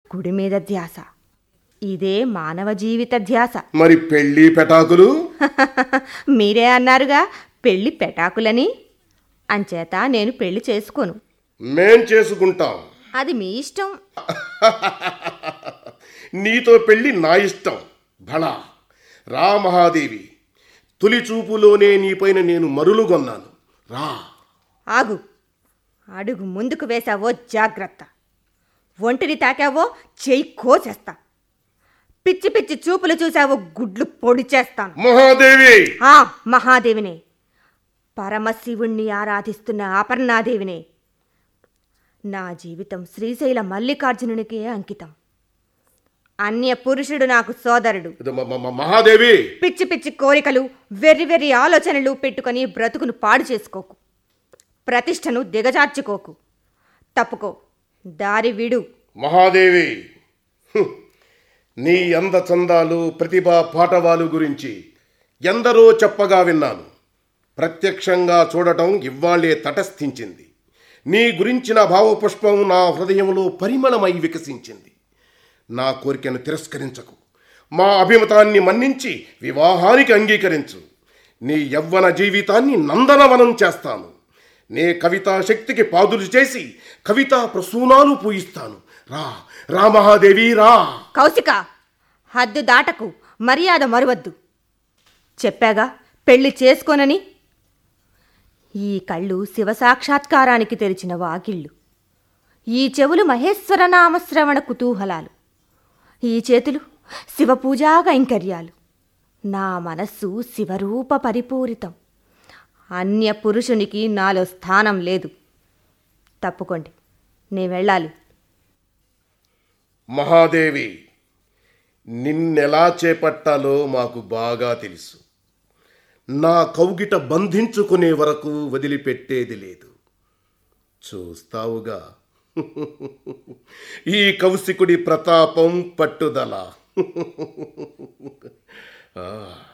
గుడి మీద ధ్యాస ఇదే మానవ జీవిత ధ్యాస మరి పెళ్లి పెటాకులు మీరే అన్నారుగా పెళ్లి పెటాకులని అంచేత నేను పెళ్లి చేసుకోను మేం చేసుకుంటాం అది మీ ఇష్టం నీతో పెళ్లి నా ఇష్టం భళా రా మహాదేవి తొలి చూపులోనే నీపైన నేను మరులుగొన్నాను రా ఆగు అడుగు ముందుకు వేశావో జాగ్రత్త ఒంటిని తాకావో చెయ్యి కోసేస్తా పిచ్చి పిచ్చి చూపులు చూసావో గుడ్లు పొడి చేస్తాను మహాదేవి ఆ మహాదేవినే పరమశివుణ్ణి ఆరాధిస్తున్న అపర్ణాదేవినే నా జీవితం శ్రీశైల మల్లికార్జునునికే అంకితం అన్య పురుషుడు నాకు సోదరుడు ఇది మ- మ- మ- మహాదేవి పిచ్చి పిచ్చి కోరికలు వెర్రి వెర్రి ఆలోచనలు పెట్టుకొని బ్రతుకును పాడు చేసుకోకు ప్రతిష్టను దిగజార్చుకోకు తప్పుకో దారి విడు మహాదేవి హుం. నీ అంద చందాలు ప్రతిభా పాటవాలు గురించి ఎందరో చెప్పగా విన్నాను ప్రత్యక్షంగా చూడటం ఇవ్వాళ్లే తటస్థించింది నీ గురించిన భావపుష్పం నా హృదయంలో పరిమళమై వికసించింది నా కోరికను తిరస్కరించకు మా అభిమతాన్ని మన్నించి వివాహానికి అంగీకరించు నీ యవ్వన జీవితాన్ని నందనవనం చేస్తాను నే కవితా శక్తికి పాదులు చేసి కవితా ప్రసూనాలు పూయిస్తాను రా రా మహాదేవి రా కౌశిక హద్దు దాటకు మర్యాద మరువద్దు చెప్పాగా పెళ్లి చేసుకోనని ఈ కళ్ళు శివసాక్షాత్కారానికి తెరిచిన వాకిళ్ళు ఈ చెవులు మహేశ్వర నామశ్రవణ కుతూహలాలు ఈ చేతులు శివపూజా కైంకర్యాలు నా మనస్సు శివరూప పరిపూరితం అన్య పురుషునికి నాలో స్థానం లేదు తప్పుకోండి నే వెళ్ళాలి మహాదేవి నిన్నెలా చేపట్టాలో మాకు బాగా తెలుసు నా కౌగిట బంధించుకునే వరకు వదిలిపెట్టేది లేదు చూస్తావుగా ఈ కౌశికుడి ప్రతాపం పట్టుదల ఆ